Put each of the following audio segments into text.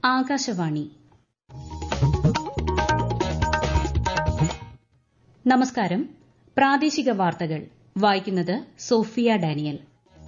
ആകാശവാണി നമസ്കാരം പ്രാദേശിക വാർത്തകൾ വായിക്കുന്നത് സോഫിയ ഡാനിയൽ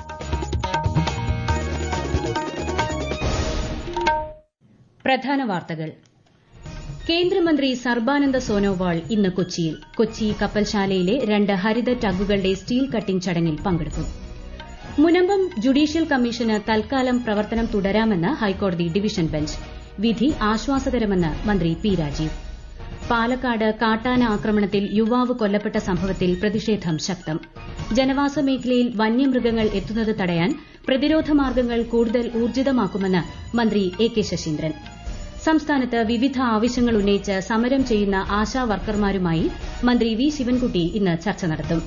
പ്രധാന വാർത്തകൾ കേന്ദ്രമന്ത്രി സർബാനന്ദ സോനോവാൾ ഇന്ന് കൊച്ചിയിൽ കൊച്ചി കപ്പൽശാലയിലെ രണ്ട് ഹരിത ടഗുകളുടെ സ്റ്റീൽ കട്ടിംഗ് ചടങ്ങിൽ പങ്കെടുക്കും മുനമ്പം ജുഡീഷ്യൽ കമ്മീഷന് തൽക്കാലം പ്രവർത്തനം തുടരാമെന്ന് ഹൈക്കോടതി ഡിവിഷൻ ബെഞ്ച് വിധി ആശ്വാസകരമെന്ന് മന്ത്രി പി രാജീവ് പാലക്കാട് കാട്ടാന ആക്രമണത്തിൽ യുവാവ് കൊല്ലപ്പെട്ട സംഭവത്തിൽ പ്രതിഷേധം ശക്തം ജനവാസ മേഖലയിൽ വന്യമൃഗങ്ങൾ എത്തുന്നത് തടയാൻ പ്രതിരോധ മാർഗ്ഗങ്ങൾ കൂടുതൽ ഊർജിതമാക്കുമെന്ന് മന്ത്രി എ കെ ശശീന്ദ്രൻ സംസ്ഥാനത്ത് വിവിധ ആവശ്യങ്ങൾ ഉന്നയിച്ച് സമരം ചെയ്യുന്ന ആശാ വർക്കർമാരുമായി മന്ത്രി വി ശിവൻകുട്ടി ഇന്ന് ചർച്ച നടത്തും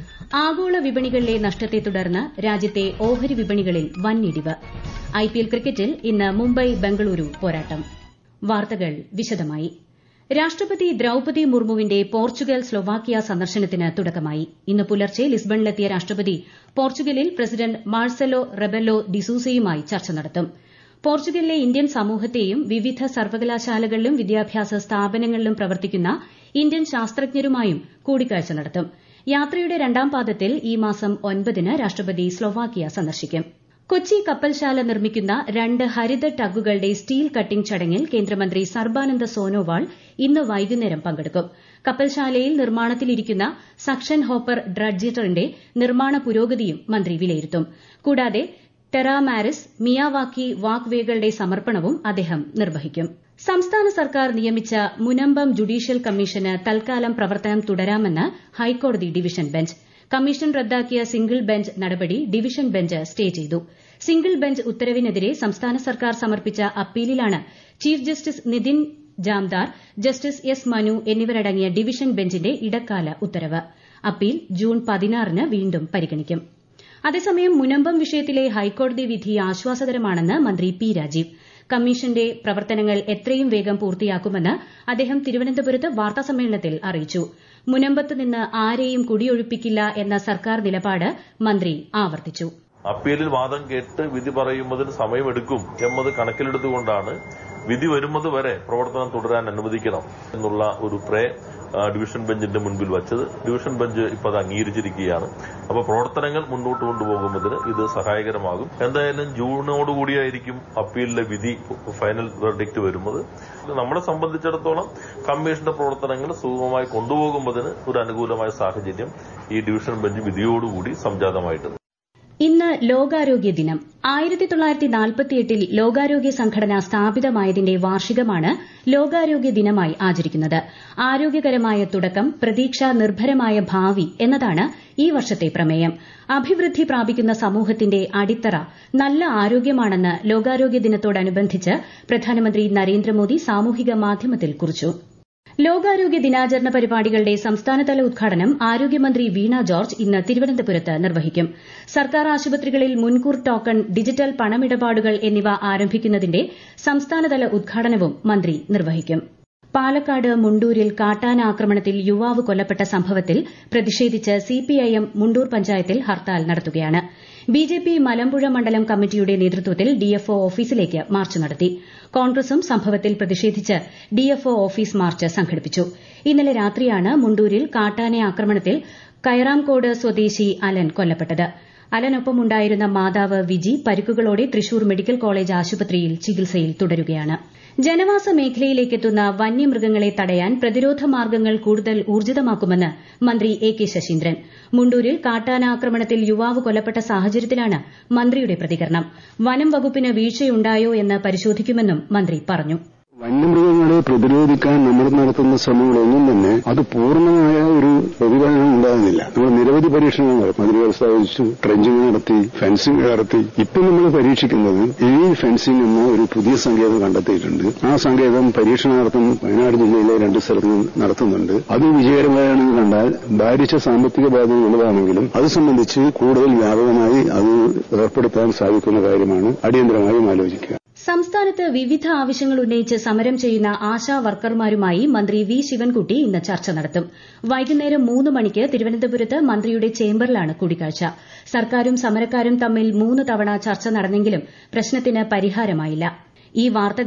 ആഗോള വിപണികളിലെ നഷ്ടത്തെ തുടർന്ന് രാജ്യത്തെ ഓഹരി വിപണികളിൽ വൻ ഇടിവ് ഐപിഎൽ ക്രിക്കറ്റിൽ ഇന്ന് മുംബൈ ബംഗളൂരു പോരാട്ടം വാർത്തകൾ വിശദമായി രാഷ്ട്രപതി ദ്രൌപതി മുർമുവിന്റെ പോർച്ചുഗൽ സ്ലൊവാക്കിയ സന്ദർശനത്തിന് തുടക്കമായി ഇന്ന് പുലർച്ചെ ലിസ്ബണിലെത്തിയ രാഷ്ട്രപതി പോർച്ചുഗലിൽ പ്രസിഡന്റ് മാർസെലോ റെബെല്ലോ ഡിസൂസയുമായി ചർച്ച നടത്തും പോർച്ചുഗലിലെ ഇന്ത്യൻ സമൂഹത്തെയും വിവിധ സർവകലാശാലകളിലും വിദ്യാഭ്യാസ സ്ഥാപനങ്ങളിലും പ്രവർത്തിക്കുന്ന ഇന്ത്യൻ ശാസ്ത്രജ്ഞരുമായും കൂടിക്കാഴ്ച നടത്തും യാത്രയുടെ രണ്ടാം പാദത്തിൽ ഈ മാസം ഒൻപതിന് രാഷ്ട്രപതി സ്ലൊവാക്കിയ സന്ദർശിക്കും കൊച്ചി കപ്പൽശാല നിർമ്മിക്കുന്ന രണ്ട് ഹരിത ടഗുകളുടെ സ്റ്റീൽ കട്ടിംഗ് ചടങ്ങിൽ കേന്ദ്രമന്ത്രി സർബാനന്ദ സോനോവാൾ ഇന്ന് വൈകുന്നേരം പങ്കെടുക്കും കപ്പൽശാലയിൽ നിർമ്മാണത്തിലിരിക്കുന്ന സക്ഷൻ ഹോപ്പർ ഡ്രഡ്ജറിന്റെ നിർമ്മാണ പുരോഗതിയും മന്ത്രി വിലയിരുത്തും കൂടാതെ ടെറാമാരിസ് മിയാവാക്കി വാക്ക് വേകളുടെ സമർപ്പണവും അദ്ദേഹം നിർവഹിക്കും സംസ്ഥാന സർക്കാർ നിയമിച്ച മുനമ്പം ജുഡീഷ്യൽ കമ്മീഷന് തൽക്കാലം പ്രവർത്തനം തുടരാമെന്ന് ഹൈക്കോടതി ഡിവിഷൻ ബെഞ്ച് കമ്മീഷൻ റദ്ദാക്കിയ സിംഗിൾ ബെഞ്ച് നടപടി ഡിവിഷൻ ബെഞ്ച് സ്റ്റേ ചെയ്തു സിംഗിൾ ബെഞ്ച് ഉത്തരവിനെതിരെ സംസ്ഥാന സർക്കാർ സമർപ്പിച്ച അപ്പീലിലാണ് chief justice Nitin Jamdar justice S Manu എന്നിവരടങ്ങിയ ഡിവിഷൻ ബെഞ്ചിന്റെ ഇടക്കാല ഉത്തരവ് അപ്പീൽ ജൂൺ പതിനാറിന് വീണ്ടും പരിഗണിക്കും അതേസമയം മുനമ്പം വിഷയത്തിലെ ഹൈക്കോടതി വിധി ആശ്വാസകരമാണെന്ന് മന്ത്രി പി രാജീവ് കമ്മീഷന്റെ പ്രവർത്തനങ്ങൾ എത്രയും വേഗം പൂർത്തിയാക്കുമെന്ന് അദ്ദേഹം തിരുവനന്തപുരത്ത് വാർത്താസമ്മേളനത്തിൽ അറിയിച്ചു മുനമ്പത്ത് നിന്ന് ആരെയും കുടിയൊഴിപ്പിക്കില്ല എന്ന സർക്കാർ നിലപാട് മന്ത്രി ആവർത്തിച്ചു അപ്പീലിൽ വാദം കേട്ട് വിധി പറയുന്നതിന് സമയമെടുക്കും എന്നത് കണക്കിലെടുത്തുകൊണ്ടാണ് വിധി വരുന്നത് വരെ പ്രവർത്തനം തുടരാൻ അനുവദിക്കണം എന്നുള്ള ഒരു പ്രേ ഡിവിഷൻ ബെഞ്ചിന്റെ മുൻപിൽ വച്ചത് ഡിവിഷൻ ബെഞ്ച് ഇപ്പോൾ അത് അംഗീകരിച്ചിരിക്കുകയാണ് അപ്പോൾ പ്രവർത്തനങ്ങൾ മുന്നോട്ട് കൊണ്ടുപോകുന്നതിന് ഇത് സഹായകരമാകും എന്തായാലും ജൂണോടുകൂടിയായിരിക്കും അപ്പീലിലെ വിധി ഫൈനൽ വെർഡിക്റ്റ് വരുന്നത് നമ്മളെ സംബന്ധിച്ചിടത്തോളം കമ്മീഷന്റെ പ്രവർത്തനങ്ങൾ സുഗമമായി കൊണ്ടുപോകുന്നതിന് ഒരു അനുകൂലമായ സാഹചര്യം ഈ ഡിവിഷൻ ബെഞ്ച് വിധിയോടുകൂടി സംജാതമായിട്ടുണ്ട് ഇന്ന് ലോകാരോഗ്യ ദിനം ആയിരത്തി തൊള്ളായിരത്തി നാൽപ്പത്തിയെട്ടിൽ ലോകാരോഗ്യ സംഘടന സ്ഥാപിതമായതിന്റെ വാർഷികമാണ് ലോകാരോഗ്യ ദിനമായി ആചരിക്കുന്നത് ആരോഗ്യകരമായ തുടക്കം പ്രതീക്ഷ നിർഭരമായ ഭാവി എന്നതാണ് ഈ വർഷത്തെ പ്രമേയം അഭിവൃദ്ധി പ്രാപിക്കുന്ന സമൂഹത്തിന്റെ അടിത്തറ നല്ല ആരോഗ്യമാണെന്ന് ലോകാരോഗ്യ ദിനത്തോടനുബന്ധിച്ച് പ്രധാനമന്ത്രി നരേന്ദ്രമോദി സാമൂഹിക മാധ്യമത്തിൽ കുറിച്ചു ലോകാരോഗ്യ ദിനാചരണ പരിപാടികളുടെ സംസ്ഥാനതല ഉദ്ഘാടനം ആരോഗ്യമന്ത്രി വീണ ജോർജ് ഇന്ന് തിരുവനന്തപുരത്ത് നിർവഹിക്കും സർക്കാർ ആശുപത്രികളിൽ മുൻകൂർ ടോക്കൺ ഡിജിറ്റൽ പണമിടപാടുകൾ എന്നിവ ആരംഭിക്കുന്നതിന്റെ സംസ്ഥാനതല ഉദ്ഘാടനവും മന്ത്രി നിർവഹിക്കും പാലക്കാട് മുണ്ടൂരിൽ കാട്ടാന ആക്രമണത്തിൽ യുവാവ് കൊല്ലപ്പെട്ട സംഭവത്തിൽ പ്രതിഷേധിച്ച് സിപിഐഎം മുണ്ടൂർ പഞ്ചായത്തിൽ ഹർത്താൽ നടത്തുകയാണ് ബിജെപി മലമ്പുഴ മണ്ഡലം കമ്മിറ്റിയുടെ നേതൃത്വത്തിൽ ഡിഎഫ്ഒ ഓഫീസിലേക്ക് മാർച്ച് നടത്തി കോൺഗ്രസും സംഭവത്തിൽ പ്രതിഷേധിച്ച് ഡിഎഫ്ഒ ഓഫീസ് മാർച്ച് സംഘടിപ്പിച്ചു ഇന്നലെ രാത്രിയാണ് മുണ്ടൂരിൽ കാട്ടാന ആക്രമണത്തിൽ കയറാംകോട് സ്വദേശി അലൻ കൊല്ലപ്പെട്ടത് അലനൊപ്പമുണ്ടായിരുന്ന മാതാവ് വിജി പരിക്കുകളോടെ തൃശൂർ മെഡിക്കൽ കോളേജ് ആശുപത്രിയിൽ ചികിത്സയിൽ തുടരുകയാണ് ജനവാസ മേഖലയിലേക്കെത്തുന്ന വന്യമൃഗങ്ങളെ തടയാൻ പ്രതിരോധ മാർഗ്ഗങ്ങൾ കൂടുതൽ ഊർജിതമാക്കുമെന്ന് മന്ത്രി എ കെ ശശീന്ദ്രൻ മുണ്ടൂരിൽ കാട്ടാന ആക്രമണത്തിൽ യുവാവ് കൊല്ലപ്പെട്ട സാഹചര്യത്തിലാണ് മന്ത്രിയുടെ പ്രതികരണം വനം വകുപ്പിന് വീഴ്ചയുണ്ടായോ എന്ന് പരിശോധിക്കുമെന്നും മന്ത്രി പറഞ്ഞു വന്യമൃഗങ്ങളെ പ്രതിരോധിക്കാൻ നമ്മൾ നടത്തുന്ന ശ്രമങ്ങളൊന്നും തന്നെ അത് പൂർണ്ണമായ ഒരു പ്രതിഫലനം ഉണ്ടാകുന്നില്ല നമ്മൾ നിരവധി പരീക്ഷണങ്ങൾ നടത്തി മതിലുകൾ സ്ഥാപിച്ചു ട്രെഞ്ചിങ് നടത്തി ഫെൻസിംഗ് നടത്തി ഇപ്പൊ നമ്മൾ പരീക്ഷിക്കുന്നത് ഈ ഫെൻസിംഗ് എന്ന ഒരു പുതിയ സങ്കേതം കണ്ടെത്തിയിട്ടുണ്ട് ആ സങ്കേതം പരീക്ഷണാർത്ഥം വയനാട് ജില്ലയിലെ രണ്ട് സ്ഥലത്തും നടത്തുന്നുണ്ട് അത് വിജയകരമായാണെന്ന് കണ്ടാൽ ഭാരിച്ച സാമ്പത്തിക ബാധ്യത ഉള്ളതാണെങ്കിലും അത് സംബന്ധിച്ച് കൂടുതൽ വ്യാപകമായി അത് ഏർപ്പെടുത്താൻ സാധിക്കുന്ന കാര്യമാണ് അടിയന്തരമായും ആലോചിക്കുക സംസ്ഥാനത്ത് വിവിധ ആവശ്യങ്ങൾ ഉന്നയിച്ച് സമരം ചെയ്യുന്ന ആശാ വർക്കർമാരുമായി മന്ത്രി വി ശിവൻകുട്ടി ഇന്ന് ചർച്ച നടത്തും വൈകുന്നേരം മൂന്ന് മണിക്ക് തിരുവനന്തപുരത്ത് മന്ത്രിയുടെ ചേംബറിലാണ് കൂടിക്കാഴ്ച സർക്കാരും സമരക്കാരും തമ്മിൽ മൂന്ന് തവണ ചർച്ച നടന്നെങ്കിലും പ്രശ്നത്തിന് പരിഹാരമായില്ല ഈ വാർത്തകൾ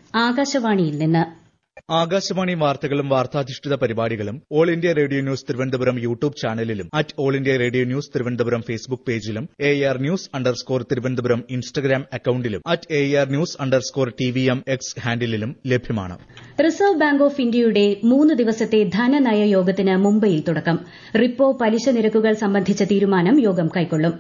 ആകാശവാണിയിൽ നിന്ന് ആകാശവാണി വാർത്തകളും വാർത്താധിഷ്ഠിത പരിപാടികളും all India radio news Thiruvananthapuram YouTube ചാനലിലും at all India radio news Thiruvananthapuram Facebook പേജിലും A R news underscore Thiruvananthapuram Instagram അക്കൌണ്ടിലും at A R news underscore T V M X ഹാൻഡിലും ലഭ്യമാണ് റിസർവ് ബാങ്ക് ഓഫ് ഇന്ത്യയുടെ മൂന്ന് ദിവസത്തെ ധനനയ യോഗത്തിന് മുംബൈയിൽ തുടക്കം റിപ്പോ പലിശ നിരക്കുകൾ സംബന്ധിച്ച തീരുമാനം യോഗം കൈക്കൊള്ളും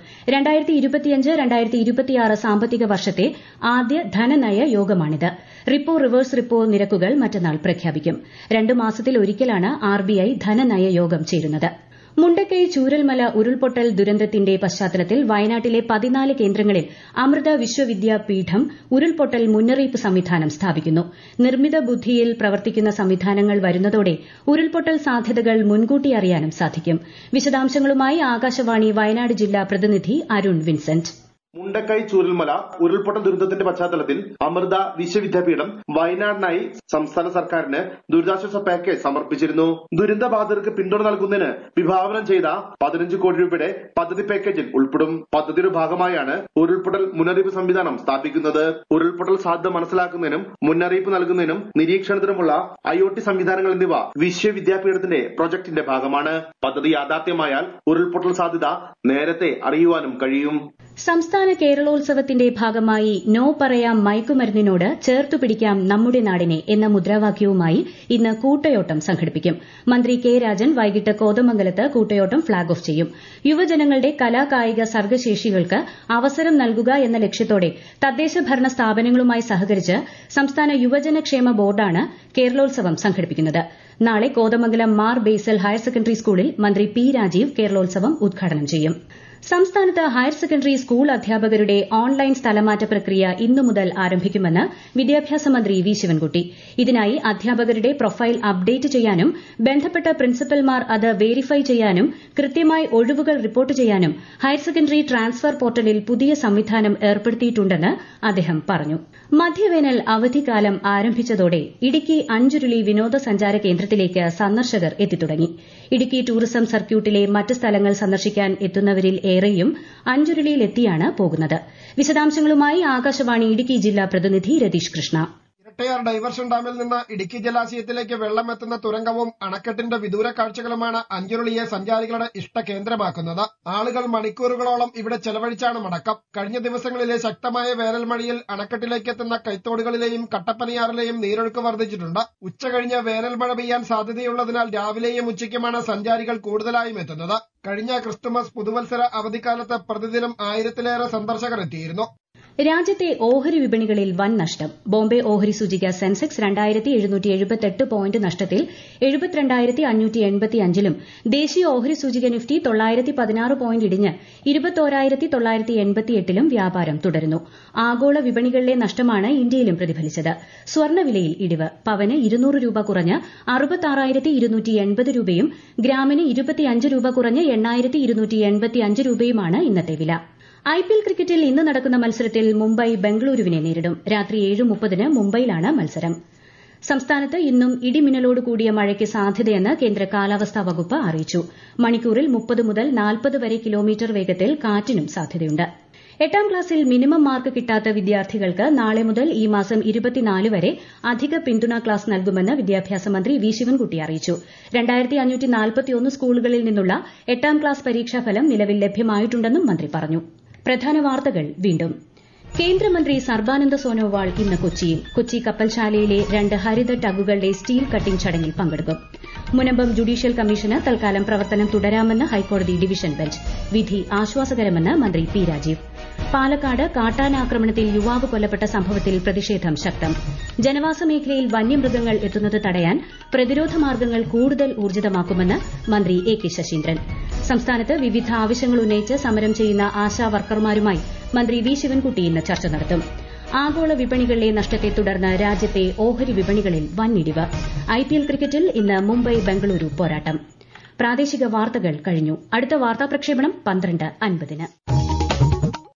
സാമ്പത്തിക വർഷത്തെ ആദ്യ ധനനയ യോഗമാണിത് റിപ്പോ റിവേഴ്സ് റിപ്പോ നിരക്കുകൾ മറ്റന്നാൾ പ്രഖ്യാപിക്കും രണ്ടു മാസത്തിൽ ഒരിക്കലാണ് ആർബിഐ ധനനയ യോഗം ചേരുന്നത് മുണ്ടക്കൈ ചൂരൽമല ഉരുൾപൊട്ടൽ ദുരന്തത്തിന്റെ പശ്ചാത്തലത്തിൽ വയനാട്ടിലെ പതിനാല് കേന്ദ്രങ്ങളിൽ അമൃത വിശ്വവിദ്യാപീഠം ഉരുൾപൊട്ടൽ മുന്നറിയിപ്പ് സംവിധാനം സ്ഥാപിക്കുന്നു നിർമ്മിത ബുദ്ധിയിൽ പ്രവർത്തിക്കുന്ന സംവിധാനങ്ങൾ വരുന്നതോടെ ഉരുൾപൊട്ടൽ സാധ്യതകൾ മുൻകൂട്ടി അറിയാനും സാധിക്കും വിശദാംശങ്ങളുമായി ആകാശവാണി വയനാട് ജില്ലാ പ്രതിനിധി അരുൺ വിൻസെന്റ് മുണ്ടക്കൈ ചൂരൽമല ഉരുൾപൊട്ടൽ ദുരന്തത്തിന്റെ പശ്ചാത്തലത്തിൽ അമൃത വിശ്വവിദ്യാപീഠം വയനാടിനായി സംസ്ഥാന സർക്കാരിന് ദുരിതാശ്വാസ പാക്കേജ് സമർപ്പിച്ചിരുന്നു ദുരന്തബാധിതർക്ക് പിന്തുണ നൽകുന്നതിന് വിഭാവനം ചെയ്ത പതിനഞ്ച് കോടി രൂപയുടെ പദ്ധതി പാക്കേജിൽ ഉൾപ്പെടും പദ്ധതിയുടെ ഭാഗമായാണ് ഉരുൾപൊട്ടൽ മുന്നറിയിപ്പ് സംവിധാനം സ്ഥാപിക്കുന്നത് ഉരുൾപൊട്ടൽ സാധ്യത മനസ്സിലാക്കുന്നതിനും മുന്നറിയിപ്പ് നൽകുന്നതിനും നിരീക്ഷണത്തിനുമുള്ള ഐ ഒ ടി സംവിധാനങ്ങൾ എന്നിവ വിശ്വവിദ്യാപീഠത്തിന്റെ പ്രൊജക്ടിന്റെ ഭാഗമാണ് പദ്ധതി യാഥാർത്ഥ്യമായാൽ ഉരുൾപൊട്ടൽ സാധ്യത നേരത്തെ അറിയുവാനും കഴിയും സംസ്ഥാന കേരളോത്സവത്തിന്റെ ഭാഗമായി നോ പറയാം മയക്കുമരുന്നിനോട് ചേർത്തു പിടിക്കാം നമ്മുടെ നാടിനെ എന്ന മുദ്രാവാക്യവുമായി ഇന്ന് കൂട്ടയോട്ടം സംഘടിപ്പിക്കും മന്ത്രി കെ രാജൻ വൈകിട്ട് കോതമംഗലത്ത് കൂട്ടയോട്ടം ഫ്ളാഗ് ഓഫ് ചെയ്യും യുവജനങ്ങളുടെ കലാകായിക സർഗ്ഗശേഷികൾക്ക് അവസരം നൽകുക എന്ന ലക്ഷ്യത്തോടെ തദ്ദേശ ഭരണ സ്ഥാപനങ്ങളുമായി സഹകരിച്ച് സംസ്ഥാന യുവജനക്ഷേമ ബോർഡാണ് കേരളോത്സവം സംഘടിപ്പിക്കുന്നത് നാളെ കോതമംഗലം മാർ ബേസൽ ഹയർ സെക്കൻഡറി സ്കൂളിൽ മന്ത്രി പി രാജീവ് കേരളോത്സവം ഉദ്ഘാടനം ചെയ്യും സംസ്ഥാനത്ത് ഹയർ സെക്കൻഡറി സ്കൂൾ അധ്യാപകരുടെ ഓൺലൈൻ സ്ഥലമാറ്റ പ്രക്രിയ ഇന്നു മുതൽ ആരംഭിക്കുമെന്ന് വിദ്യാഭ്യാസ മന്ത്രി വി ശിവൻകുട്ടി ഇതിനായി അധ്യാപകരുടെ പ്രൊഫൈൽ അപ്ഡേറ്റ് ചെയ്യാനും ബന്ധപ്പെട്ട പ്രിൻസിപ്പൽമാർ അത് വെരിഫൈ ചെയ്യാനും കൃത്യമായി ഒഴിവുകൾ റിപ്പോർട്ട് ചെയ്യാനും ഹയർ സെക്കൻഡറി ട്രാൻസ്ഫർ പോർട്ടലിൽ പുതിയ സംവിധാനം ഏർപ്പെടുത്തിയിട്ടുണ്ടെന്ന് അദ്ദേഹം പറഞ്ഞു മധ്യവേനൽ അവധിക്കാലം ആരംഭിച്ചതോടെ ഇടുക്കി അഞ്ചുരുളി വിനോദസഞ്ചാര കേന്ദ്രത്തിലേക്ക് സന്ദർശകർ എത്തിത്തുടങ്ങി ഇടുക്കി ടൂറിസം സർക്യൂട്ടിലെ മറ്റ് സ്ഥലങ്ങൾ സന്ദർശിക്കാൻ എത്തുന്നവരിൽ ഏറെയും അഞ്ചുരുളിയിലെത്തിയാണ് പോകുന്നത് വിശദാംശങ്ങളുമായി ആകാശവാണി ഇടുക്കി ജില്ലാ പ്രതിനിധി രതീഷ് കൃഷ്ണ ഇരട്ടയാർ ഡൈവർഷൻ ഡാമിൽ നിന്ന് ഇടുക്കി ജലാശയത്തിലേക്ക് വെള്ളമെത്തുന്ന തുരങ്കവും അണക്കെട്ടിന്റെ വിദൂര കാഴ്ചകളുമാണ് അഞ്ചുരുളിയെ സഞ്ചാരികളുടെ ഇഷ്ടകേന്ദ്രമാക്കുന്നത് ആളുകൾ മണിക്കൂറുകളോളം ഇവിടെ ചെലവഴിച്ചാണ് മടക്കം കഴിഞ്ഞ ദിവസങ്ങളിലെ ശക്തമായ വേനൽ മഴയിൽ അണക്കെട്ടിലേക്ക് എത്തുന്ന കൈത്തോടുകളിലെയും കട്ടപ്പനയാറിലെയും നീരൊഴുക്ക് വർദ്ധിച്ചിട്ടുണ്ട് ഉച്ച കഴിഞ്ഞ് വേനൽ മഴ പെയ്യാൻ സാധ്യതയുള്ളതിനാൽ രാവിലെയും ഉച്ചയ്ക്കുമാണ് സഞ്ചാരികൾ കൂടുതലായും എത്തുന്നത് കഴിഞ്ഞ ക്രിസ്തുമസ് പുതുവത്സര അവധിക്കാലത്ത് പ്രതിദിനം ആയിരത്തിലേറെ സന്ദർശകർ എത്തിയിരുന്നു രാജ്യത്തെ ഓഹരി വിപണികളിൽ വൻ നഷ്ടം ബോംബെ ഓഹരി സൂചിക സെൻസെക്സ് രണ്ടായിരത്തി എഴുന്നൂറ്റി എഴുപത്തെട്ട് പോയിന്റ് നഷ്ടത്തിൽ എഴുപത്തിരണ്ടായിരത്തി അഞ്ഞൂറ്റി എൺപത്തിയഞ്ചിലും ദേശീയ ഓഹരി സൂചിക നിഫ്റ്റി തൊള്ളായിരത്തി പതിനാറ് പോയിന്റ് ഇടിഞ്ഞ് ഇരുപത്തോരായിരത്തി തൊള്ളായിരത്തി എൺപത്തിയെട്ടിലും വ്യാപാരം തുടരുന്നു ആഗോള വിപണികളിലെ നഷ്ടമാണ് ഇന്ത്യയിലും പ്രതിഫലിച്ചത് സ്വർണ്ണവിലയിൽ ഇടിവ് പവന് ഇരുന്നൂറ് രൂപ കുറഞ്ഞ് അറുപത്താറായിരത്തി ഇരുന്നൂറ്റി എൺപത് രൂപയും ഗ്രാമിന് ഇരുപത്തിയഞ്ച് രൂപ കുറഞ്ഞ് എണ്ണായിരത്തി ഇരുന്നൂറ്റി എൺപത്തിയഞ്ച് രൂപയുമാണ് ഇന്നത്തെ വില ഐപിഎൽ ക്രിക്കറ്റിൽ ഇന്ന് നടക്കുന്ന മത്സരത്തിൽ മുംബൈ ബംഗളൂരുവിനെ നേരിടും രാത്രി ഏഴ് മുപ്പതിന് മുംബൈയിലാണ് മത്സരം സംസ്ഥാനത്ത് ഇന്നും ഇടിമിന്നലോട് കൂടിയ മഴയ്ക്ക് സാധ്യതയെന്ന് കേന്ദ്ര കാലാവസ്ഥാ വകുപ്പ് അറിയിച്ചു മണിക്കൂറിൽ മുപ്പത് മുതൽ നാൽപ്പത് വരെ കിലോമീറ്റർ വേഗത്തിൽ കാറ്റിനും സാധ്യതയുണ്ട് എട്ടാം ക്ലാസ്സിൽ മിനിമം മാർക്ക് കിട്ടാത്ത വിദ്യാർത്ഥികൾക്ക് നാളെ മുതൽ ഈ മാസം ഇരുപത്തിനാല് വരെ അധിക പിന്തുണ ക്ലാസ് നൽകുമെന്ന് വിദ്യാഭ്യാസ മന്ത്രി വി ശിവൻകുട്ടി അറിയിച്ചു സ്കൂളുകളിൽ നിന്നുള്ള എട്ടാം ക്ലാസ് പരീക്ഷാഫലം നിലവിൽ ലഭ്യമായിട്ടുണ്ടെന്നും മന്ത്രി പറഞ്ഞു പ്രധാന വാർത്തകൾ വീണ്ടും കേന്ദ്രമന്ത്രി സർബാനന്ദ സോനോവാൾ ഇന്ന് കൊച്ചിയിൽ കൊച്ചി കപ്പൽശാലയിലെ രണ്ട് ഹരിത ടഗുകളുടെ സ്റ്റീൽ കട്ടിംഗ് ചടങ്ങിൽ പങ്കെടുക്കും മുനമ്പം ജുഡീഷ്യൽ കമ്മീഷന് തൽക്കാലം പ്രവർത്തനം തുടരാമെന്ന് ഹൈക്കോടതി ഡിവിഷൻ ബെഞ്ച് വിധി ആശ്വാസകരമെന്ന് മന്ത്രി പി രാജീവ് പാലക്കാട് കാട്ടാനാക്രമണത്തിൽ യുവാവ് കൊല്ലപ്പെട്ട സംഭവത്തിൽ പ്രതിഷേധം ശക്തം ജനവാസ മേഖലയിൽ വന്യമൃഗങ്ങൾ എത്തുന്നത് തടയാൻ പ്രതിരോധ മാർഗ്ഗങ്ങൾ കൂടുതൽ ഊർജിതമാക്കുമെന്ന് മന്ത്രി എ കെ ശശീന്ദ്രൻ സംസ്ഥാനത്ത് വിവിധ ആവശ്യങ്ങൾ ഉന്നയിച്ച് സമരം ചെയ്യുന്ന ആശാ വർക്കർമാരുമായി മന്ത്രി വി ശിവൻകുട്ടി ഇന്ന് ചർച്ച നടത്തും ആഗോള വിപണികളിലെ നഷ്ടത്തെ തുടർന്ന് രാജ്യത്തെ ഓഹരി വിപണികളിൽ വന്നിടിവ് ഐപിഎൽ ക്രിക്കറ്റിൽ ഇന്ന് മുംബൈ ബംഗളൂരു പോരാട്ടം പ്രാദേശിക വാർത്തകൾ കഴിഞ്ഞു അടുത്ത വാർത്താ പ്രക്ഷേപണം പന്ത്രണ്ട് അൻപതിന്